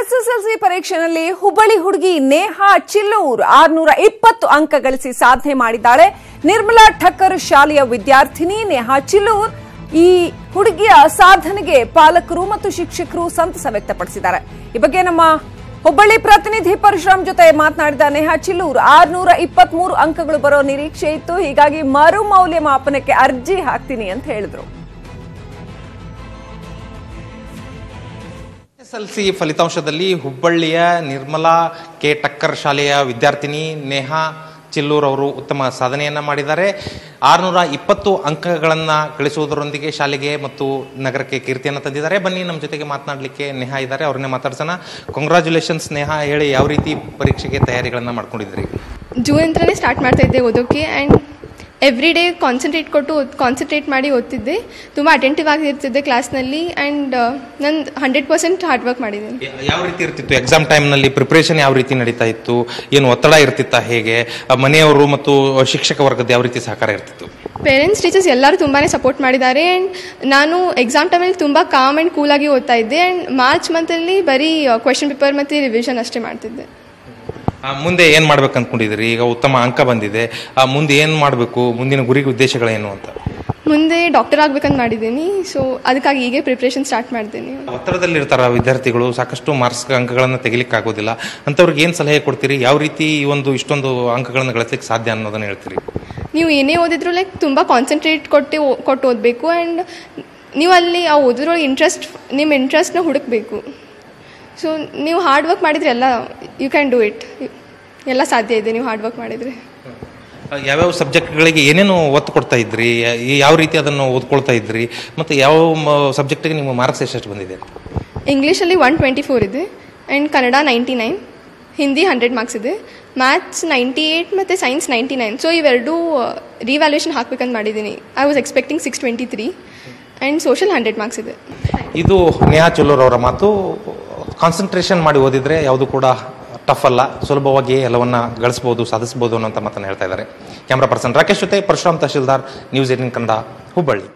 SSLC ಪರೀಕ್ಷೆಯಲ್ಲಿ ಹುಬ್ಬಳ್ಳಿ ಹುಡುಗಿ ನೇಹಾ ಚಿಲ್ಲೂರ್ ಆರ್ನೂರ ಇಪ್ಪತ್ತು ಅಂಕ ಗಳಿಸಿ ಸಾಧನೆ ಮಾಡಿದ್ದಾಳೆ ನಿರ್ಮಲಾ ಠಕ್ಕರ್ ಶಾಲೆಯ ವಿದ್ಯಾರ್ಥಿನಿ ನೇಹಾ ಚಿಲ್ಲೂರ್ ಈ ಹುಡುಗಿಯ ಸಾಧನೆಗೆ ಪಾಲಕರು ಮತ್ತು ಶಿಕ್ಷಕರು ಸಂತಸ ವ್ಯಕ್ತಪಡಿಸಿದ್ದಾರೆ ಈ ಬಗ್ಗೆ ನಮ್ಮ ಹುಬ್ಬಳ್ಳಿ ಪ್ರತಿನಿಧಿ ಪರಶುರಾಮ್ ಜೊತೆ ಮಾತನಾಡಿದ ನೇಹಾ ಚಿಲ್ಲೂರ್ ಆರ್ನೂರ ಇಪ್ಪತ್ಮೂರು ಅಂಕಗಳು ಬರೋ ನಿರೀಕ್ಷೆ ಇತ್ತು ಹೀಗಾಗಿ ಮರು ಮೌಲ್ಯಮಾಪನಕ್ಕೆ ಅರ್ಜಿ ಹಾಕ್ತೀನಿ ಅಂತ ಹೇಳಿದ್ರು ಎಸ್ಎಲ್ಸಿ ಫಲಿತಾಂಶದಲ್ಲಿ ಹುಬ್ಬಳ್ಳಿಯ ನಿರ್ಮಲಾ ಕೆ ಟಕ್ಕರ್ ಶಾಲೆಯ ವಿದ್ಯಾರ್ಥಿನಿ ನೇಹಾ ಚಿಲ್ಲೂರ್ ಅವರು ಉತ್ತಮ ಸಾಧನೆಯನ್ನ ಮಾಡಿದ್ದಾರೆ ಆರುನೂರ ಇಪ್ಪತ್ತು ಅಂಕಗಳನ್ನು ಗಳಿಸುವುದರೊಂದಿಗೆ ಶಾಲೆಗೆ ಮತ್ತು ನಗರಕ್ಕೆ ಕೀರ್ತಿಯನ್ನು ತಂದಿದ್ದಾರೆ ಬನ್ನಿ ನಮ್ಮ ಜೊತೆಗೆ ಮಾತನಾಡಲಿಕ್ಕೆ ನೇಹಾ ಇದ್ದಾರೆ ಅವ್ರನ್ನೇ ಮಾತಾಡ್ಸೋಣ ಕಂಗ್ರ್ಯಾಚುಲೇಷನ್ಸ್ ನೇಹಾ ಹೇಳಿ ಯಾವ ರೀತಿ ಪರೀಕ್ಷೆಗೆ ತಯಾರಿಗಳನ್ನು ಮಾಡ್ಕೊಂಡಿದ್ರಿ ಜೂನ್ ಅಂತಲೇ ಸ್ಟಾರ್ಟ್ ಮಾಡ್ತಾ ಇದ್ದೆ ಓದೋಕ್ಕೆ ಆ್ಯಂಡ್ ಎವ್ರಿ ಡೇ ಕಾನ್ಸಂಟ್ರೇಟ್ ಕೊಟ್ಟು ಕಾನ್ಸಂಟ್ರೇಟ್ ಮಾಡಿ ಓದ್ತಿದ್ದೆ ತುಂಬ ಅಟೆಂಟಿವ್ ಆಗಿರ್ತಿದ್ದೆ ಕ್ಲಾಸ್ನಲ್ಲಿ ಆ್ಯಂಡ್ ನಂದು ಹಂಡ್ರೆಡ್ ಪರ್ಸೆಂಟ್ ಹಾರ್ಡ್ ವರ್ಕ್ ಮಾಡಿದ್ದೀನಿ ಯ- ಯಾವ ರೀತಿ ಇರ್ತಿತ್ತು ಎಕ್ಸಾಮ್ ಟೈಮ್ನಲ್ಲಿ ಪ್ರಿಪ್ರೇಷನ್ ಯಾವ ರೀತಿ ನಡೀತಾ ಇತ್ತು ಏನು ಒತ್ತಡ ಇರ್ತಿತ್ತಾ ಹೇಗೆ ಆ, ಮನೆಯವರು ಮತ್ತು ಶಿಕ್ಷಕ ವರ್ಗದ ಯಾವ ರೀತಿ ಸಹಕಾರ ಇರ್ತಿತ್ತು ಪೇರೆಂಟ್ಸ್ ಟೀಚರ್ಸ್ ಎಲ್ಲರೂ ತುಂಬಾ ಸಪೋರ್ಟ್ ಮಾಡಿದ್ದಾರೆ ಆ್ಯಂಡ್ ನಾನು ಎಕ್ಸಾಮ್ ಟೈಮಲ್ಲಿ ತುಂಬ ಕಾಮ್ ಆ್ಯಂಡ್ ಕೂಲಾಗಿ ಓದ್ತಾ ಇದ್ದೆ ಆ್ಯಂಡ್ ಮಾರ್ಚ್ ಮಂತಲ್ಲಿ ಬರೀ ಕ್ವೆಶನ್ ಪೇಪರ್ ಮತ್ತು ರಿವಿಷನ್ ಅಷ್ಟೇ ಮಾಡ್ತಿದ್ದೆ ಆ, ಮುಂದೆ ಏನು ಮಾಡ್ಬೇಕು ಅಂದ್ಕೊಂಡಿದ್ದೀರಿ ಈಗ ಉತ್ತಮ ಅಂಕ ಬಂದಿದೆ ಆ, ಮುಂದೆ ಏನು ಮಾಡಬೇಕು ಮುಂದಿನ ಗುರಿ ಉದ್ದೇಶಗಳೇನು ಅಂತ ಮುಂದೆ ಡಾಕ್ಟರ್ ಆಗ್ಬೇಕಂತ ಮಾಡಿದ್ದೀನಿ ಸೊ ಅದಕ್ಕಾಗಿ ಹೀಗೆ ಪ್ರಿಪ್ರೇಷನ್ ಸ್ಟಾರ್ಟ್ ಮಾಡ್ತೀನಿ ಒತ್ತಡದಲ್ಲಿ ಇರ್ತಾರ ವಿದ್ಯಾರ್ಥಿಗಳು ಸಾಕಷ್ಟು ಮಾರ್ಕ್ಸ್ ಅಂಕಗಳನ್ನು ತೆಗಿಲಿಕ್ಕೆ ಆಗೋದಿಲ್ಲ ಅಂಥವ್ರಿಗೆ ಏನು ಸಲಹೆ ಕೊಡ್ತೀರಿ ಯಾವ ರೀತಿ ಈ ಒಂದು ಇಷ್ಟೊಂದು ಅಂಕಗಳನ್ನು ಗಳಿಸ್ಲಿಕ್ಕೆ ಸಾಧ್ಯ ಅನ್ನೋದನ್ನ ಹೇಳ್ತೀರಿ ನೀವು ಏನೇ ಓದಿದ್ರು ಲೈಕ್ ತುಂಬ ಕಾನ್ಸಂಟ್ರೇಟ್ ಕೊಟ್ಟು ಓ- ಕೊಟ್ಟು ಓದಬೇಕು ಆ್ಯಂಡ್ ನೀವು ಅಲ್ಲಿ ಆ ಓದೋದ್ರೊಳಗೆ ಇಂಟ್ರೆಸ್ಟ್ ನಿಮ್ಮ ಇಂಟ್ರೆಸ್ಟ್ನ ಹುಡುಕಬೇಕು ಸೊ ನೀವು ಹಾರ್ಡ್ ವರ್ಕ್ ಮಾಡಿದರೆ ಎಲ್ಲ ಯು ಕ್ಯಾನ್ ಡೂ ಇಟ್ ಎಲ್ಲ ಸಾಧ್ಯ ಇದೆ ನೀವು ಹಾರ್ಡ್ ವರ್ಕ್ ಮಾಡಿದರೆ ಆ, ಯಾವ್ಯಾವ ಸಬ್ಜೆಕ್ಟ್ಗಳಿಗೆ ಏನೇನು ಒತ್ತು ಕೊಡ್ತಾ ಇದ್ರಿ ಯಾ- ಯಾವ ರೀತಿ ಅದನ್ನು ಓದ್ಕೊಳ್ತಾ ಇದ್ರಿ ಮತ್ತು ಯಾವ ಸಬ್ಜೆಕ್ಟಿಗೆ ನಿಮ್ಮ ಮಾರ್ಕ್ಸ್ ಎಷ್ಟೆಷ್ಟು ಬಂದಿದೆ ಇಂಗ್ಲೀಷಲ್ಲಿ ಒನ್ ಟ್ವೆಂಟಿ ಫೋರ್ ಇದೆ and Kannada ninety nine Hindi hundred marks ಇದೆ ಮ್ಯಾಥ್ಸ್ ನೈಂಟಿ ಏಯ್ಟ್ ಮತ್ತು ಸೈನ್ಸ್ ನೈಂಟಿ ನೈನ್ ಸೊ ಇವೆರಡೂ ರಿವ್ಯಾಲ್ಯೂಷನ್ ಹಾಕ್ಬೇಕಂತ ಮಾಡಿದ್ದೀನಿ I was expecting six twenty three and social hundred marks ಇದೆ ಇದು ನೇಹಾ ಚುಲ್ಲೂರ್ ಅವರ ಮಾತು ಕಾನ್ಸಂಟ್ರೇಷನ್ ಮಾಡಿ ಓದಿದ್ರೆ ಯಾವುದು ಕೂಡ ಟಫ್ ಅಲ್ಲ ಸುಲಭವಾಗಿ ಎಲ್ಲವನ್ನ ಗಳಿಸ್ಬೋದು ಸಾಧಿಸ್ಬೋದು ಅನ್ನೋಂಥ ಮಾತನ್ನು ಹೇಳ್ತಾ ಇದ್ದಾರೆ ಕ್ಯಾಮ್ರಾ ಪರ್ಸನ್ ರಾಕೇಶ್ ಜೊತೆ ಪರಶುರಾಮ್ ತಹಶೀಲ್ದಾರ್ ನ್ಯೂಸ್ ಏಟಿನ್ ಕನ್ನಡ ಹುಬ್ಬಳ್ಳಿ